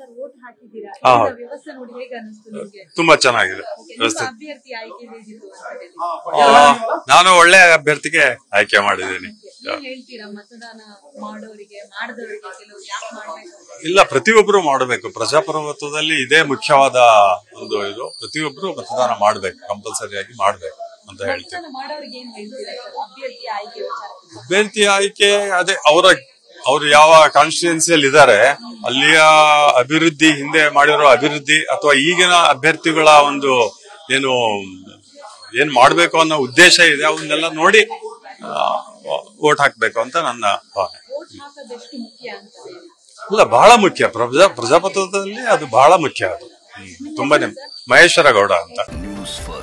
Sir vote ಹಾಕಿದ್ದೀರಾ ಹಾ. ಈಗ ವ್ಯವಸ್ಥೆ ನೋಡಿ ಹೇಗೆ ಅನಿಸ್ತು ನಿಮ್ಗೆ ತುಂಬಾ ಚೆನ್ನಾಗಿದೆ Okay, ನಿಮ್ಮ ವ್ಯವಸ್ಥೆ ಅಭ್ಯರ್ಥಿ ಆಯ್ಕೆ ಹೇಗಿತ್ತು ಅಂತ ಹೇಳಿ ಆ, ನಾನು ಒಳ್ಳೆ ಅಭ್ಯರ್ಥಿಗೆ ಆಯ್ಕೆ ಮಾಡಿದ್ದೀನಿ ಏನ್ ಹೇಳ್ತೀರಾ ಮತದಾನ ಮಾಡೋರಿಗೆ ಮಾಡದವರಿಗೆ ಕೆಲವರು ಯಾಕೆ ಮಾಡ್ಬೇಕು ಅಂತ? ಇಲ್ಲ ಪ್ರತಿಯೊಬ್ಬರು ಮಾಡಬೇಕು ಪ್ರಜಾಪ್ರಭುತ್ವದಲ್ಲಿ ಇದೇ ಮುಖ್ಯವಾದ ಒಂದು ಇದು ಪ್ರತಿಯೊಬ್ಬರು ಮತದಾನ ಮಾಡ್ಬೇಕು ಕಂಪಲ್ಸರಿಯಾಗಿ ಮಾಡ್ಬೇಕು ಅಂತ ಹೇಳ್ತೀನಿ ಮತದಾನ ಮಾಡೋರಿಗೆ ಏನ್ ಹೇಳ್ತೀರಾ ಸರ್ ಅಭ್ಯರ್ಥಿ ಆಯ್ಕೆ ವಿಚಾರ ಅಭ್ಯರ್ಥಿ ಆಯ್ಕೆ ಅದೇ ಅವರ ಅವ್ರು ಯಾವ ಕಾನ್ಸ್ಟಿಟ್ಯೂನ್ಸಿಯಲ್ಲಿ ಇದ್ದಾರೆ ಅಲ್ಲಿಯ ಅಭಿವೃದ್ಧಿ ಹಿಂದೆ ಮಾಡಿರೋ ಅಭಿವೃದ್ಧಿ ಅಥವಾ ಈಗಿನ ಅಭ್ಯರ್ಥಿಗಳ ಒಂದು ಏನು ಏನ್ ಮಾಡ್ಬೇಕು ಅನ್ನೋ ಉದ್ದೇಶ ಇದೆ ಅವನ್ನೆಲ್ಲ ನೋಡಿ ವೋಟ್ ಹಾಕ್ಬೇಕು ಅಂತ ನನ್ನ ಭಾವನೆ ವೋಟ್ ಹಾಕೋದೆಷ್ಟು ಮುಖ್ಯ ಅಂತ ಹೇಳಿ ಇಲ್ಲ ಬಹಳ ಮುಖ್ಯ ಪ್ರಜಾ ಪ್ರಜಾಪ್ರಭುತ್ವದಲ್ಲಿ ಅದು ಬಹಳ ಮುಖ್ಯ ಅದು ಹ್ಮ್. ತುಂಬಾನೇ ಮಹೇಶ್ವರ ಗೌಡ ಅಂತ ನ್ಯೂಸ್ ಫಸ್ಟ್